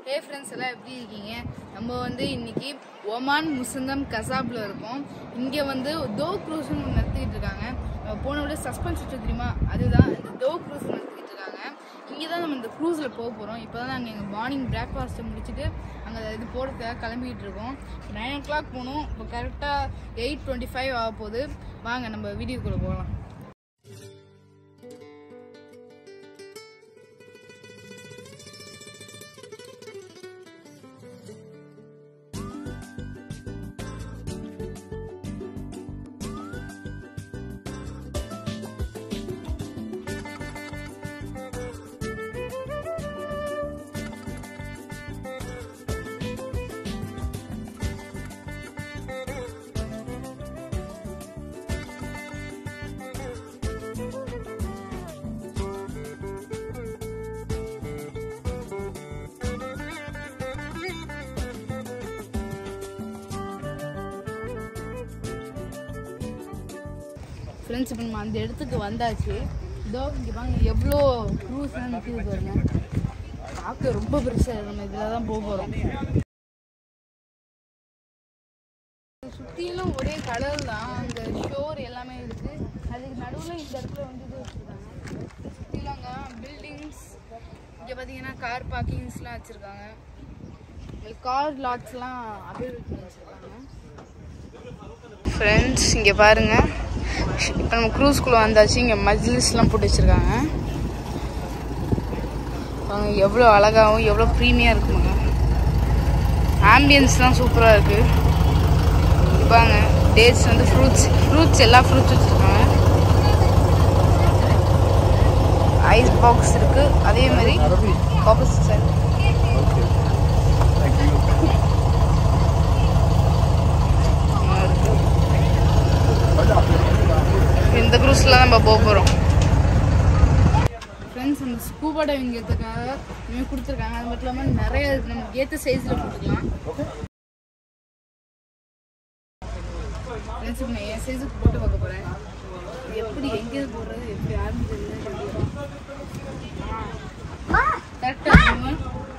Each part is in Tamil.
ஹே ஃப்ரெண்ட்ஸ் எல்லாம் எப்படி இருக்கீங்க நம்ம வந்து இன்னைக்கு ஒமான் முசந்தம் கசாப்ல இருக்கோம் இங்கே வந்து தோ க்ரூஸ்னு ஒன்று நடத்திட்டு இருக்காங்க நம்ம போன விட சஸ்பென்ஸ் வச்சு தெரியுமா அதுதான் இந்த தோ க்ரூஸ் நடத்திட்டு இருக்காங்க இங்கே தான் நம்ம இந்த க்ரூஸில் போக போகிறோம் இப்போ தான் நாங்கள் எங்கள் மார்னிங் பிரேக்ஃபாஸ்ட்டை முடிச்சுட்டு அங்கே இது போகிறதுக்காக கிளம்பிக்கிட்டு இருக்கோம் நைன் ஓ கிளாக் போகணும் இப்போ கரெக்டாக எயிட் டுவெண்ட்டி ஃபைவ் ஆக போகுது வாங்க நம்ம வீடியோக்குள்ளே போகலாம் ஃப்ரெண்ட்ஸ் இப்போ நம்ம அந்த இடத்துக்கு வந்தாச்சு இதோ இங்கே பாருங்க எவ்வளோ க்ரூஸ்லாம் நிற்கிது பாருங்க பார்க்க ரொம்ப பெருசாக நம்ம இதில் தான் போக போகிறோம் சுற்றிலும் ஒரே கடல் தான் அந்த ஷோர் எல்லாமே இருக்குது அதுக்கு நடுவில் இந்த இடத்துல வந்து இது வச்சுருக்காங்க சுற்றிலும் அங்கே பில்டிங்ஸ் இங்கே பார்த்தீங்கன்னா கார் பார்க்கிங்ஸ்லாம் வச்சுருக்காங்க கார் லாட்ஸ்லாம் அபிவிருத்தி வச்சுருக்காங்க ஃப்ரெண்ட்ஸ் இங்கே பாருங்க இப்போ நம்ம க்ரூஸ்குள்ளே வந்தாச்சு இங்கே மஜ்லிஸ்லாம் போட்டு வச்சுருக்காங்க பாருங்க எவ்வளோ அழகாகவும் எவ்வளோ ப்ரீமியாக இருக்குங்க ஆம்பியன்ஸ்லாம் சூப்பராக இருக்குது பாங்க டேட்ஸ் வந்து ஃப்ரூட்ஸ் ஃப்ரூட்ஸ் எல்லா ஃப்ரூட்ஸ் வச்சுருக்காங்க ஐஸ் பாக்ஸ் இருக்குது அதே மாதிரி ஆப்போசிட் சைடு இந்த க்ரூஸில் நம்ம போக போகிறோம் ஃப்ரெண்ட்ஸ் அந்த ஸ்கூபா டைவிங் ஏற்றுக்காக இவங்க கொடுத்துருக்காங்க அது மட்டும் இல்லாமல் நிறைய இருக்கு. நமக்கு ஏற்ற சைஸில் போட்டுக்கலாம் ஃப்ரெண்ட்ஸ் இப்போ நான் என் சைஸுக்கு போட்டு பார்க்க போகிறேன் எப்படி எங்கே போடுறது எப்படி ஆரம்பிச்சது கரெக்டாக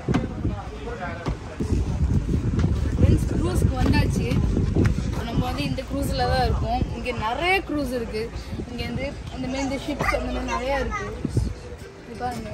ஃப்ரெண்ட்ஸ் க்ரூஸ்க்கு வந்தாச்சு இப்போ நம்ம வந்து இந்த க்ரூஸில் தான் இருக்கோம் இங்கே நிறைய க்ரூஸ் இருக்குது இங்கே வந்து இந்த மாதிரி இந்த ஷிப்ஸ் அந்த மாதிரி நிறையா இருக்குது இது பாருங்க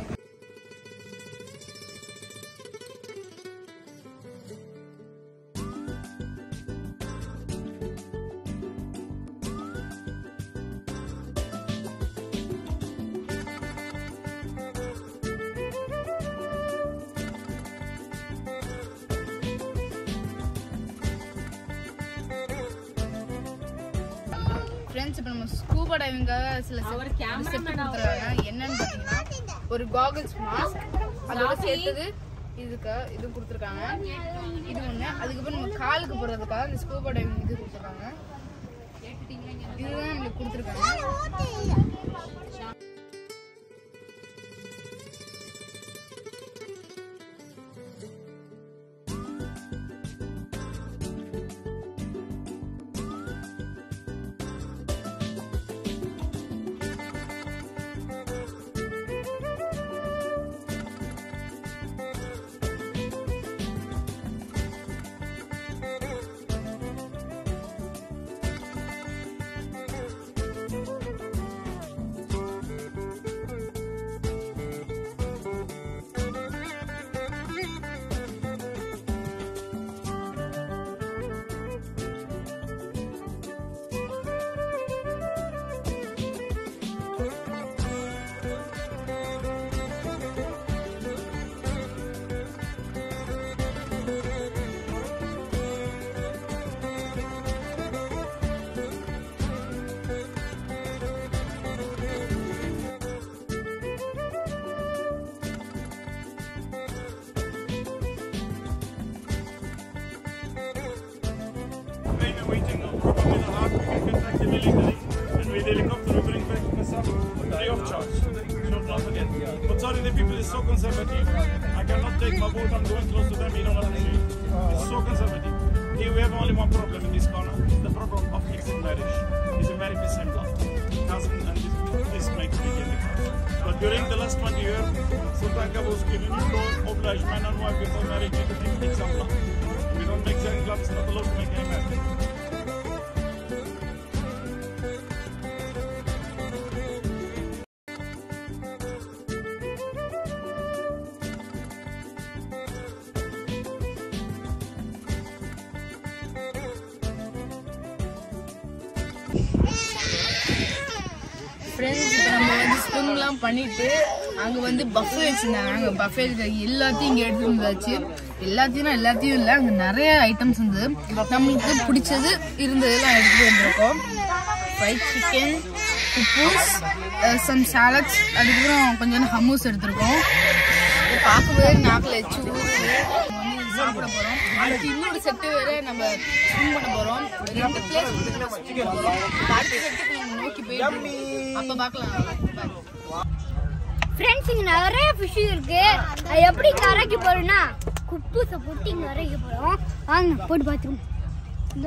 ஃப்ரெண்ட்ஸ் இப்போ நம்ம ஸ்கூபா டைவிங்காக சில செட் கொடுத்துருக்காங்க என்னன்னு பார்த்தீங்கன்னா ஒரு காகல்ஸ் மாஸ்க் அதோட சேர்த்தது இதுக்கு இது கொடுத்துருக்காங்க இது ஒன்று அதுக்கப்புறம் நம்ம காலுக்கு போடுறதுக்காக இந்த ஸ்கூபா டைவிங் இது கொடுத்துருக்காங்க இதுதான் நம்மளுக்கு கொடுத்துருக்காங்க Maybe waiting on probably the heart, we can contact them illegally, and with helicopter we bring back Kasab free of charge. Should not forget. But sorry, the people is so conservative. I cannot take my boat, I'm going close to them, you don't appreciate. It's so conservative. Here we have only one problem in this corner, the problem of mixed marriage. It's a very peace and love. cousin and this, this mate big in the car. But during the last 20 years, Sultan Qaboos given new law oblige man and wife before marriage to drink example. We don't make Zen clubs, not allowed to make any marriage. Friends இப்போ நம்ம வந்து ஸ்விம்லாம் பண்ணிட்டு அங்கே வந்து பஃபே வச்சுருந்தாங்க அங்கே பஃபே எல்லாத்தையும் இங்கே எடுத்து வந்தாச்சு எல்லாத்தையும் எல்லாத்தையும் இல்லை அங்கே நிறைய ஐட்டம்ஸ் இருந்தது நம்மளுக்கு பிடிச்சது இருந்ததெல்லாம் எடுத்துகிட்டு வந்திருக்கோம் ஃப்ரைட் சிக்கன் குப்பூஸ் சம் சாலட்ஸ் அதுக்கப்புறம் கொஞ்சம் ஹம்மூஸ் எடுத்திருக்கோம் இது பார்க்கும்போதே நாக்கில் எச்சு ஊறுது. நம்ம வந்து இது சாப்பிட போகிறோம் அடுத்து இன்னொரு செட்டு வேற நம்ம ஸ்விம் பண்ண போகிறோம் ரெண்டு பிளேஸ் பண்ண போகிறோம் அடுத்த செட்டுக்கு நம்ம நோக்கி போயிட்டு அப்போ பார்க்கலாம் Bye. ஃப்ரெண்ட்ஸ் இங்க நிறைய ஃபிஷ் இருக்கு அது எப்படி கரைக்கு போறோம்னா குப்பூசை போட்டு இங்க கரைக்கு போறோம் வாங்க போட்டு பார்த்துருவோம் இதோ.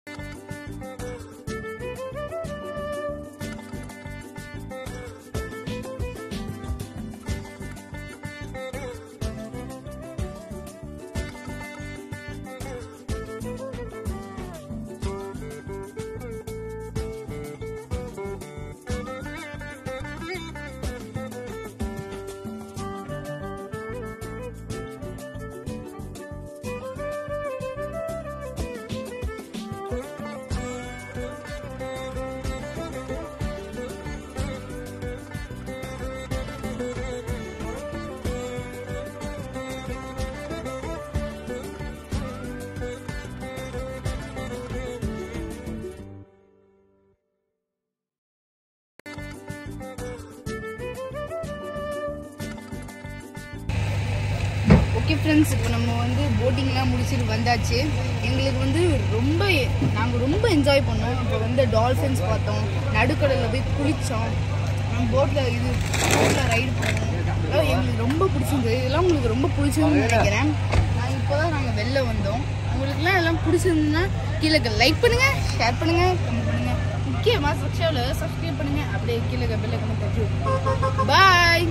ஓகே ஃப்ரெண்ட்ஸ் இப்போ நம்ம வந்து போட்டிங்லாம் முடிச்சுட்டு வந்தாச்சு எங்களுக்கு வந்து ரொம்ப நாங்கள் ரொம்ப என்ஜாய் பண்ணோம் இப்போ வந்து டால்ஃபின்ஸ் பார்த்தோம் நடுக்கடலில் போய் குளித்தோம் போட்டில் இது போட்டில் ரைடு பண்ணோம் அதெல்லாம் எங்களுக்கு ரொம்ப பிடிச்சிருந்தது இதெல்லாம் உங்களுக்கு ரொம்ப பிடிச்சிருந்துன்னு நினைக்கிறேன் நான் இப்போ தான் நாங்கள் வெளில வந்தோம் உங்களுக்குலாம் எல்லாம் பிடிச்சிருந்துன்னா கீழே லைக் பண்ணுங்கள் ஷேர் பண்ணுங்கள் கமெண்ட் பண்ணுங்கள் முக்கியமாக சப்ஸ்கிரைபில் சப்ஸ்கிரைப் பண்ணுங்கள் அப்படியே கீழே பெல்ல கமெண்ட் தட்டி பாய்